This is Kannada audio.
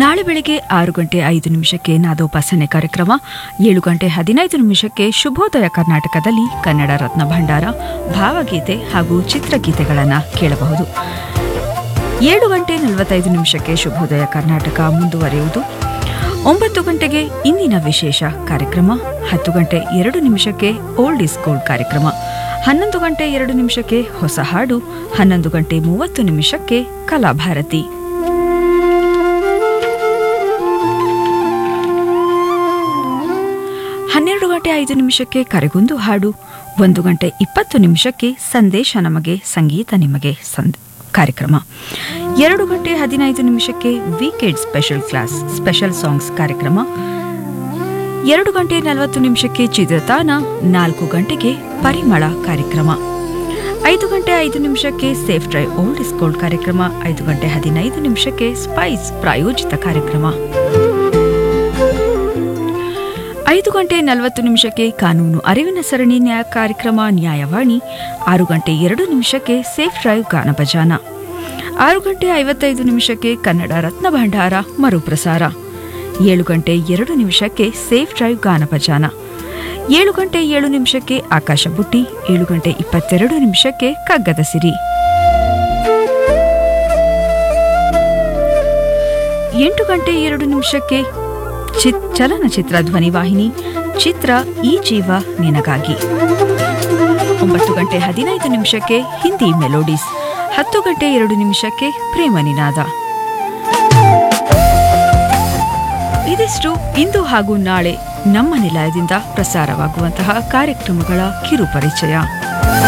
ನಾಳೆ ಬೆಳಿಗ್ಗೆ ಆರು ಗಂಟೆ ಐದು ನಿಮಿಷಕ್ಕೆ ನಾದೋಪಾಸನೆ ಕಾರ್ಯಕ್ರಮ ಏಳು ಗಂಟೆ ಹದಿನೈದು ನಿಮಿಷಕ್ಕೆ ಶುಭೋದಯ ಕರ್ನಾಟಕದಲ್ಲಿ ಕನ್ನಡ ರತ್ನ ಭಂಡಾರ ಭಾವಗೀತೆ ಹಾಗೂ ಚಿತ್ರಗೀತೆಗಳನ್ನು ಕೇಳಬಹುದು ಏಳು ಗಂಟೆ ನಲವತ್ತೈದು ನಿಮಿಷಕ್ಕೆ ಶುಭೋದಯ ಕರ್ನಾಟಕ ಮುಂದುವರಿಯುವುದು ಒಂಬತ್ತು ಗಂಟೆಗೆ ಇಂದಿನ ವಿಶೇಷ ಕಾರ್ಯಕ್ರಮ ಹತ್ತು ಗಂಟೆ ಎರಡು ನಿಮಿಷಕ್ಕೆ ಓಲ್ಡ್ ಇಸ್ ಗೋಲ್ಡ್ ಕಾರ್ಯಕ್ರಮ ಹನ್ನೊಂದು ಗಂಟೆ ಎರಡು ನಿಮಿಷಕ್ಕೆ ಹೊಸ ಹಾಡು ಹನ್ನೊಂದು ಗಂಟೆ ಮೂವತ್ತು ನಿಮಿಷಕ್ಕೆ ಕಲಾಭಾರತಿ ಹನ್ನೆರಡು ಗಂಟೆ ಐದು ನಿಮಿಷಕ್ಕೆ ಕರೆಗೊಂದು ಹಾಡು ಒಂದು ಗಂಟೆ ಇಪ್ಪತ್ತು ನಿಮಿಷಕ್ಕೆ ಸಂದೇಶ ನಮಗೆ ಸಂಗೀತ ನಿಮಗೆ ಸಂದ್ ಕಾರ್ಯಕ್ರಮ ಎರಡು ಗಂಟೆ ಹದಿನೈದು ನಿಮಿಷಕ್ಕೆ weekend special class special songs ಕಾರ್ಯಕ್ರಮ ಎರಡು ಗಂಟೆ ನಲವತ್ತು ನಿಮಿಷಕ್ಕೆ ಚಿತ್ರತಾನ ನಾಲ್ಕು ಗಂಟೆಗೆ ಪರಿಮಳ ಕಾರ್ಯಕ್ರಮ ಐದು ಗಂಟೆ ಐದು ನಿಮಿಷಕ್ಕೆ safe drive old is gold ಕಾರ್ಯಕ್ರಮ ಐದು ಗಂಟೆ ಹದಿನೈದು ನಿಮಿಷಕ್ಕೆ ಸ್ಪೈಸ್ ಪ್ರಾಯೋಜಿತ ಕಾರ್ಯಕ್ರಮ ಐದು ಗಂಟೆ ನಲವತ್ತು ನಿಮಿಷಕ್ಕೆ ಕಾನೂನು ಅರಿವಿನ ಸರಣಿ ನ್ಯಾಯ ಕಾರ್ಯಕ್ರಮ ನ್ಯಾಯವಾಣಿ ಆರು ಗಂಟೆ ಎರಡು ನಿಮಿಷಕ್ಕೆ ಸೇಫ್ ಡ್ರೈವ್ ಗಾನ ಭಜಾನ ಆರು ಗಂಟೆ ಐವತ್ತೈದು ನಿಮಿಷಕ್ಕೆ ಕನ್ನಡ ರತ್ನ ಭಂಡಾರ ಮರುಪ್ರಸಾರ ಏಳು ಗಂಟೆ ಎರಡು ನಿಮಿಷಕ್ಕೆ ಸೇಫ್ ಡ್ರೈವ್ ಗಾನ ಭಜಾನ ಏಳು ಗಂಟೆ ಏಳು ನಿಮಿಷಕ್ಕೆ ಆಕಾಶ ಬುಟ್ಟಿ ಏಳು ಗಂಟೆ ಇಪ್ಪತ್ತೆರಡು ನಿಮಿಷಕ್ಕೆ ಕಗ್ಗದ ಸಿರಿ ಎಂಟು ಗಂಟೆ ಎರಡು ನಿಮಿಷಕ್ಕೆ ಚಿತ್ ಚಲನಚಿತ್ರ ಧ್ವನಿವಾಹಿನಿ ಚಿತ್ರ ಈ ಜೀವ ನಿನಗಾಗಿ ಒಂಬತ್ತು ಗಂಟೆ ಹದಿನೈದು ನಿಮಿಷಕ್ಕೆ ಹಿಂದಿ ಮೆಲೋಡಿಸ್ ಹತ್ತು ಗಂಟೆ ಎರಡು ನಿಮಿಷಕ್ಕೆ ಪ್ರೇಮ ನಿನಾದ ಇದಿಷ್ಟು ಇಂದು ಹಾಗೂ ನಾಳೆ ನಮ್ಮ ನಿಲಯದಿಂದ ಪ್ರಸಾರವಾಗುವಂತಹ ಕಾರ್ಯಕ್ರಮಗಳ ಕಿರು ಪರಿಚಯ